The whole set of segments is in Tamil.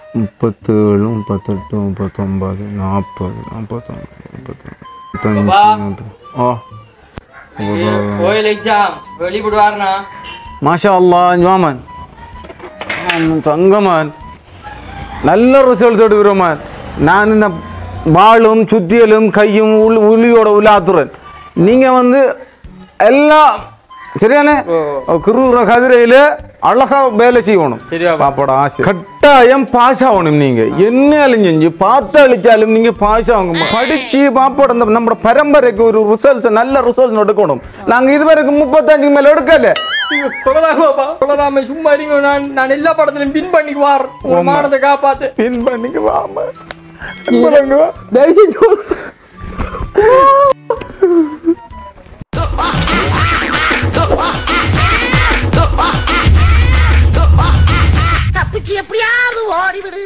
முப்பத்தேழு முப்பத்தெட்டு முப்பத்தொம்பது நாற்பது நாற்பத்தொம்பது முப்பத்தஞ்சு அப்பா. ஓ கோயில் எக்ஸாம் வெளிப்படுவாருண்ணா മാഷാ അല്ലാ ഞാമൻ തങ്കമാൻ നല്ല റിസൾട്ട് എടുക്കുമാൻ ഞാൻ இந்த வாளும் சுத்தியலும் கையும் உள் உளியோட உள்ளாத்துறன் நீங்க வந்து எல்லாம் சரியானே கிருற கதிரையில அழகா வேலை செய்யணும் சரியா பாப்போட ஆசை கட்டாயம் பாஸ் ஆகணும் நீங்க എന്നാലും செஞ்சு பார்த்து அழிச்சாலும் நீங்க பாஸ் ஆகுங்க படிச்சு பாப்போட இந்த நம்ம பரம்பரைக்கு ஒரு ரிசல்ட் நல்ல ரிசல்ட் எடுக்கணும் நாங்க இதுவரைக்கும் முப்பத்தஞ்சுக்கு மேல எடுக்கல சொல்லலாமாப்பா சொல்லலாமே சும்மா இருங்க நான் நான் எல்லா படத்திலும் பின் பண்ணிக்கு வார் உங்க மானத்தை காப்பாத்து பின் பண்ணிக்கு வாம தயவு செஞ்சு சொல்லு. தப்பிச்சு எப்படியாவது ஓடிவிடு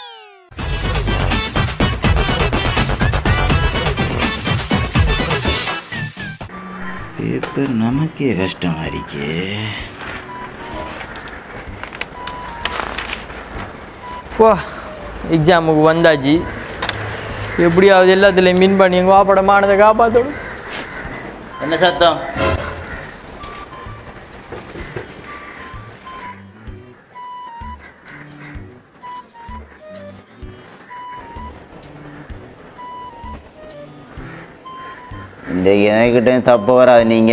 பேப்பர் நமக்கே கஷ்டமா இருக்கே போ எக்ஸாமுக்கு வந்தாச்சு எப்படியாவது எல்லாத்துலேயும் மின் பண்ணி எங்கள் வாப்பட மானத்தை காப்பாற்றணும் என்ன சத்தம் இந்த என்கிட்ட தப்பு வராது நீங்க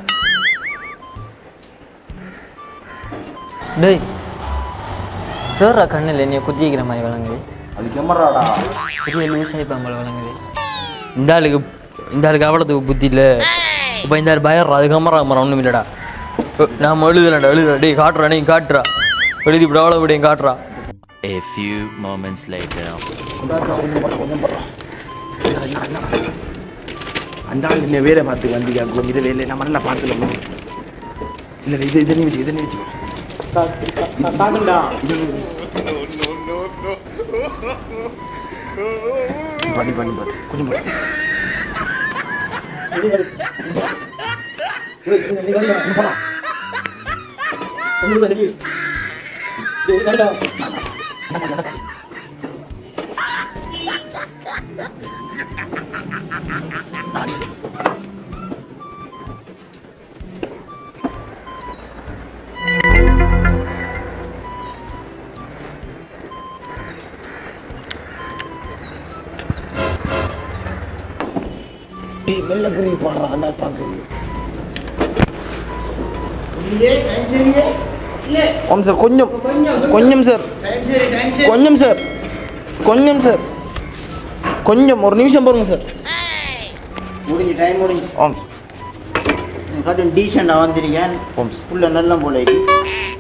டேய் சார் கண்ணில் என்னைய குத்திக்கிற மாதிரி விளங்குது அது கேமராடா பெரிய லூஸ் ஆகிப்பாங்க போல விளங்குது இந்த ஆளுக்கு இந்த ஆளுக்கு அவ்வளோத்துக்கு புத்தி இல்லை இப்போ இந்த ஆள் பயர்றா அது கமரா மரம் ஒன்றும் இல்லைடா நாம் எழுதுலடா எழுதுடா டேய் காட்டுறா நீ காட்டுறா எழுதி விட அவ்வளோ விடையும் காட்டுறா A few moments later. அந்த ஆள் என்ன வேலை பார்த்து வந்தீங்க அங்கே இது வேலை நம்ம நல்லா பார்த்துல இல்லை இது இதை நீ வச்சு இதை நீ வச்சு பண்ணி பண்ணி பார்த்து கொஞ்சம் பார்த்து டேய் மெல்ல கறி பாடுறா அந்த ஆள் பார்க்கு ஓம் சார் கொஞ்சம் கொஞ்சம் சார் கொஞ்சம் சார் கொஞ்சம் சார் கொஞ்சம் ஒரு நிமிஷம் பாருங்க சார் முடிஞ்சு டைம் முடிஞ்சு ஓம் சார் காட்டும் டீசெண்டாக வந்திருக்கேன் ஓம் சார் உள்ள நல்ல போல இருக்கு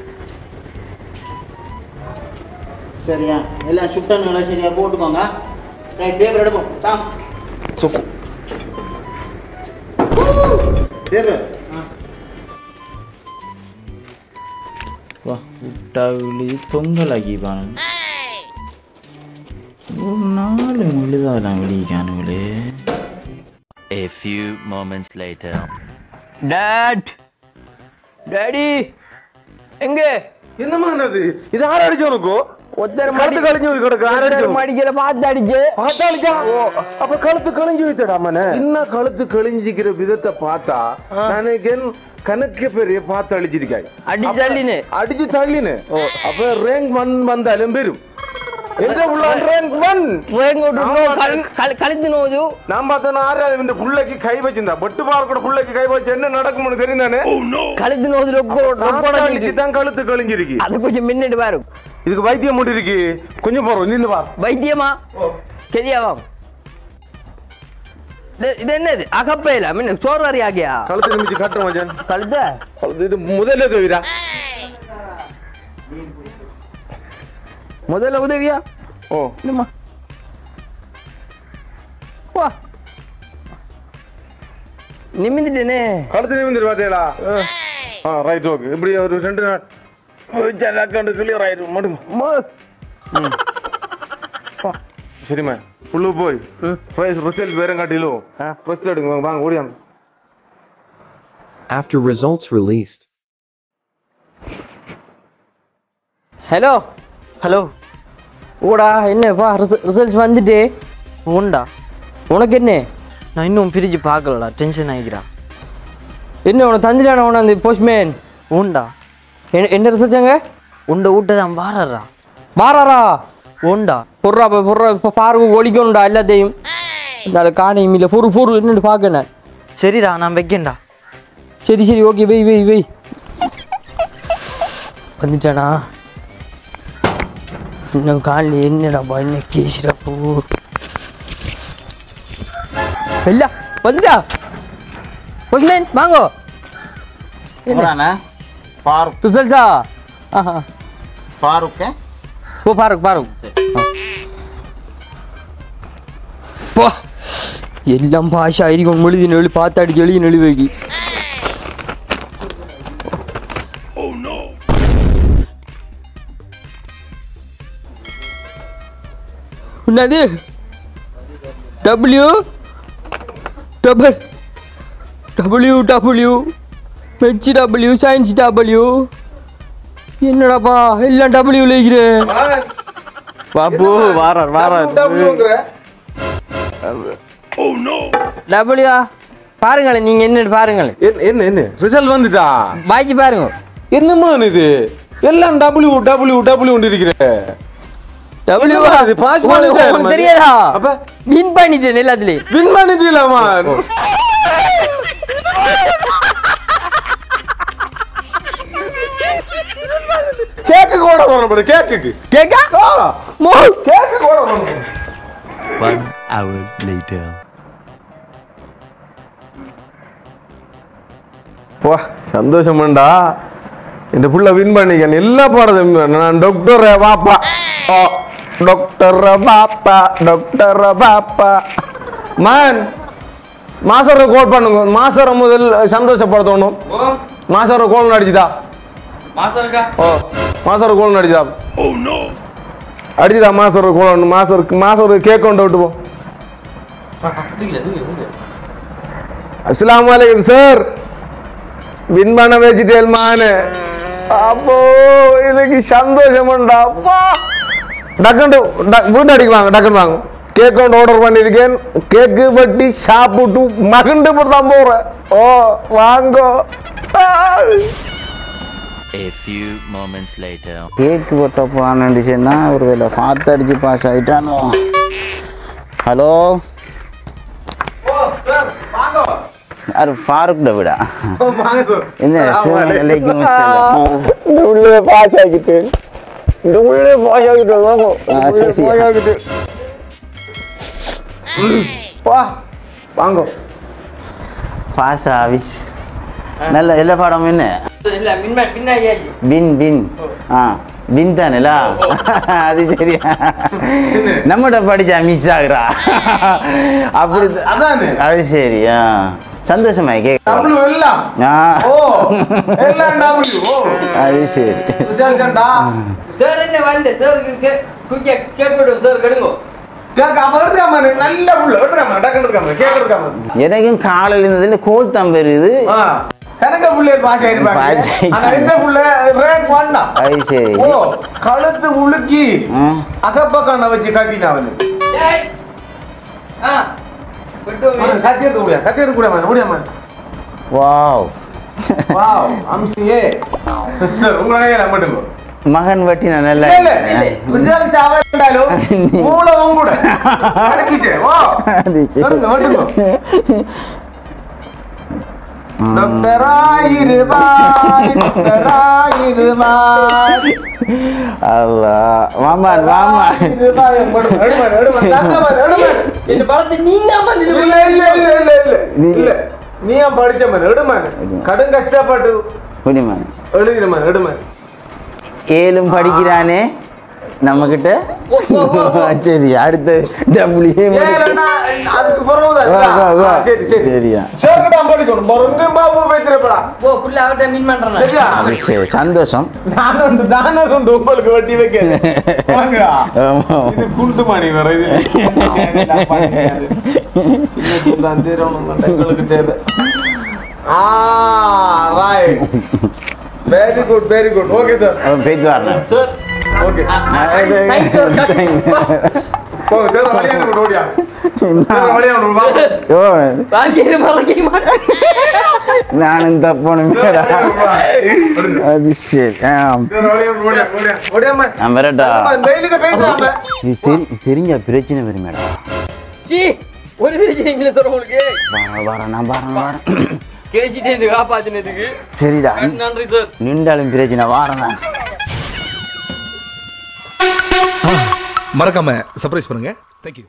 சரியா எல்லாம் சுட்டனுங்களா சரியா போட்டுக்கோங்க ரைட் பேப்பர் எடுப்போம் தான் சுக்கு பேப்பர் வா விட்டா விழுது தொங்கலாக்கி பானு ஒரு நாலு விழுதாலாம் வெளிக்கானுங்களே A few moments later. Dad daddy எங்க என்னமானது இது யார் அடிச்சு உனக்கு ஒத்தர் கழுத்து கழிஞ்சு போய் கிடக்கு யார் அடிச்சு உனக்கு? மடிக்கல பார்த்து அடிச்சு பார்த்தாலிக்கா? அப்ப கழுத்து கழிஞ்சு வைத்தடா மன இன்னும் கழுத்து கழிஞ்சிக்கிற விதத்தை பார்த்தா நான் கணக்கு பெரிய பார்த்து அழிச்சிருக்காங்க அடி தள்ளினு அடிச்சு தள்ளினு அப்ப ரேங்க் ஒன் வந்தாலும் பெரும் எந்த உள்ள ரேங்க் ஒன் கழுத்து நோது நான் பார்த்தா ஆறாவது இந்த புள்ளைக்கு கை வச்சிருந்தா பட்டு பார்க்கற புள்ளைக்கு கை வச்சு என்ன நடக்கும்னு தெரியுதானே கழுத்து நோது அடிச்சு தான் கழுத்து கழிஞ்சிருக்கு அது கொஞ்சம் மின்னிட்டு பாரு இதுக்கு வைத்தியம் மட்டும் இருக்கு கொஞ்சம் போறோம் நின்று வா வைத்தியமா கெதியாவா இது- இது என்னது அகப்பையில மின்ன சோறு ஆகியா கழுத்து நிமிச்சு கட்டுறோம் மச்சான் கழுத்த கழுத்து இது முதல்ல கவிரா முதல்ல உதவியா ஓ என்னம்மா வா நிமிந்துட்டேனே கழுத்து நிமிந்துரு பாத்தீங்களா ஆ ரைட் ஓகே இப்படி ஒரு ரெண்டு நாள் அக்கௌண்ட் கிளியர் ஆயிரும் மட்டும் சரிம்மா புல்லு போய் ஃபர்ஸ்ட் ரிசல்ட் வேற காட்டிலும் ஃபர்ஸ்ட் எடுங்க வாங்க ஓடியாங்க After results released. Hello hello ஓடா என்னப்பா ரிசல்ட்ஸ் வந்துட்டு உண்டா உனக்கு என்ன நான் இன்னும் பிரிச்சு பார்க்கலடா டென்ஷன் ஆகிக்கிறா என்ன உனக்கு தந்துட்டான உன அந்த போஸ்ட்மேன் உண்டா என்ன என்ன ரிசல்ட்ஸாங்க உண்ட வீட்டை தான் வாரறா வாராரா உண்டா பொருளா பொருளா இப்போ பாருக்கு ஒழிக்கணும்டா எல்லாத்தையும் இந்த காணையும் இல்லை பொறு பொறு என்னன்னு பார்க்க நான் சரிடா நான் வைக்கேன்டா சரி சரி ஓகே வை வை வை வந்துட்டானா இன்னும் காலையில் என்னடாப்பா என்ன கேசிரப்போ இல்ல வந்துட்டா போஸ்ட்மேன் வாங்கோ போறானே ஃபாரூக் ரிசல்ட்ஸா ஆஹா ஃபாரூக் ஓ பாருக் பாருக் போ എല്ലാം ഭാഷ ആയിരിക്കും മെഴുതിനൊളി പാത്തടിച്ച് എളിയനൊളി വൈകി ఉన్నది W double W W H W science W என்னடாப்பா எல்லாம் டபிள்யூ லேக்கிறேன் பாப்பு வாரார் வாரார் டபிள்யூ பாருங்களேன் நீங்க என்ன பாருங்களேன் என்ன என்ன என்ன ரிசல்ட் வந்துட்டா வாய்ச்சி பாருங்க என்னம்மா இது எல்லாம் டபிள்யூ டபிள்யூ டபிள்யூ இருக்கிற டபிள்யூ என்னம்மா இது? pass பண்ணிட்டேன் உங்களுக்கு மாதிரி. தெரியாதா அப்ப? வின் பண்ணிட்டேன் எல்லாத்துலயும் வின் பண்ணிட்டீங்களாமா கேக்கு கூட வரணும் பாரு கேக்குக்கு கேக்கா கேக்கு கூட வரணும் One hour later. வா சந்தோஷமாண்டா இந்த புள்ள வின் பண்ணிக்க எல்லா பாடத்தையும் win பண்ண. நான் டாக்டர் பாப்பா ஓ டாக்டர் பாப்பா டாக்டர் பாப்பா மேன் மாசரை கோல் பண்ணுங்க மாசரை முதல் சந்தோஷப்படுத்தணும் மாசரை கோல் அடிச்சுதா ஓ மாசரை கோல் அடிச்சுதா அடிச்சுதா மாசர் கோல் மாசருக்கு மாசர் கேக் கொண்டு விட்டு போ அஸ்ஸலாமு அலைக்கும் சார் வின் பண்ண வச்சுட்டேன் மானு அப்போ இதுக்கு சந்தோஷமுண்டா அப்பா டக்குண்டு டக் வீட்டு அடிக்குவாங்க டக்குன்னு வாங்க கேக் கொண்டு ஆர்டர் பண்ணியிருக்கேன் கேக்கு வெட்டி சாப்பிட்டு மகண்டு தான் போறேன் ஓ வாங்கோ ஆ. A few moments later. கேக்கு போட்டப்பான்னு சொன்னா ஒரு வேலை பார்த்து அடிச்சு பாஸ் ஆயிட்டானோ ஹலோ யார் ஃபாரூக் டவிடா என்ன அலைக்கும் அஸ்ஸலாம். இந்த உள்ளே பாஸ் ஆகிட்டேன் இந்த உள்ளே பாஸ் ஆகிட்டேன் வாங்கோ ஆ, இந்த உள்ளே சரியா. பாஸ் ஆகிட்டேன் ம், வா வாங்கோ பாஸ் ஆவிஸ் நல்ல எல்லா பாடம் என்ன இல்ல வின் பின்னாடியாச்சு பின் பின் ஆ பின் தானேலா அது சரியா நம்மகிட்ட படிச்சா மிஸ் ஆகுறா அப்படி அதானே. அது சரி ஆ சந்தோஷமா கேட்க டபுள் எல்லாம் ஆ ஓ எல்லாம் டபுள் ஓ அது சரி விசாரிச்சா சார் என்ன வந்து சாருக்கு குயிக்கா கேக் விடுவோம் சார் கெடுங்கோ கேக்க அப்ப எடுத்துக்காம நல்ல புள்ள எடுத்துக்காம டக்குன்னு எடுக்காம கேக் எடுக்காம எனக்கும் காலையில் இருந்ததுல கோல் தான் பெறுது ஆ கணக்க புள்ளை பாஸ் Pass ஆயிருப்பாங்க ஆயிட்டாங்க. ஆனா இந்த புள்ள ரேங்க் ஒன்னா அது சரி ஓ கழுத்து உலுக்கி ஆ. அகப்பக்கான வச்சு கட்டினா வந்து ஆ விட்டுவோம் கத்தி எடுத்து முடியா கத்தி எடுத்து கூட முடியாம வாவ் வாவ் அம்சியே சார் உங்க கையில மட்டும் மகன் வட்டி நான் நல்லா இல்ல இல்ல ரிசல்ட் சாவண்டாலும் மூளை உங்க கூட அடக்கிட்டே வா அது சரி. எடுங்க மட்டும் டாக்டராயிருவாய் டாக்டராயிருவாய் அல்லா வாமான் வாமான் இருவாய் மட்டும் எடுமான் எடுமான் தங்கமான் எடுமான் இந்த படத்தை நீங்க வந்து இல்ல இல்ல இல்ல இல்ல இல்ல இல்ல நீ ஏன் படிச்ச மாதிரி எடுமான் கடும் கஷ்டப்பட்டு புரியுமான் எழுதிடுமான் எடுமான் ஏழும் படிக்கிறானே நம்ம கிட்ட சரி அடுத்து டபிள்யூ ஏலண்ணா, அதுக்கு பிறகுதான் வா, வா, வா. ஆ, சரி சரி சரியா. சேர்க்கிட்ட படிக்கணும் மருந்து மாவு வைத்திருப்படா ஓ புள்ள அவர்கிட்ட மீன் பண்றேன் சரியா அது சரி சந்தோஷம் நான் வந்து தானே வந்து உங்களுக்கு வட்டி வைக்கிறேன் வாங்கடா. ஆமா. இது குண்டு மணி வர இது சின்ன குண்டான் தீரணும் எங்களுக்கு தேவை ஆ right very good very good okay sir அவன் பேச்சு வரணும் சார் ஓகே Thanks, sir. போங்க சார் வழியா கொண்டு ஓடியா சார் வழியா கொண்டு வா ஓ வாழ்க்கையில மறக்க மாட்டேன் நானும் தப்பணுமேடா அது சரி ஆ. சார் வழியா கொண்டு ஓடியா ஓடியா ஓடியாம நான் வரட்டா டெய்லிக்கு பேசலாம இது தெரி- தெரிஞ்ச பிரச்சனை வரும் மேடம் சீ ஒரு பிரச்சனை இல்லை சார் உங்களுக்கு வரேன் வரேன் நான் வரேன் வரேன் கேசிட்டே இருந்து காப்பாத்தினதுக்கு சரிடா நன்றி சார் நின்றாலும் பிரச்சனை வரேன் நான் மறக்காம சர்ப்ரைஸ் பண்ணுங்க தேங்க்யூ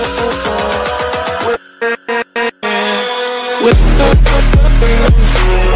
with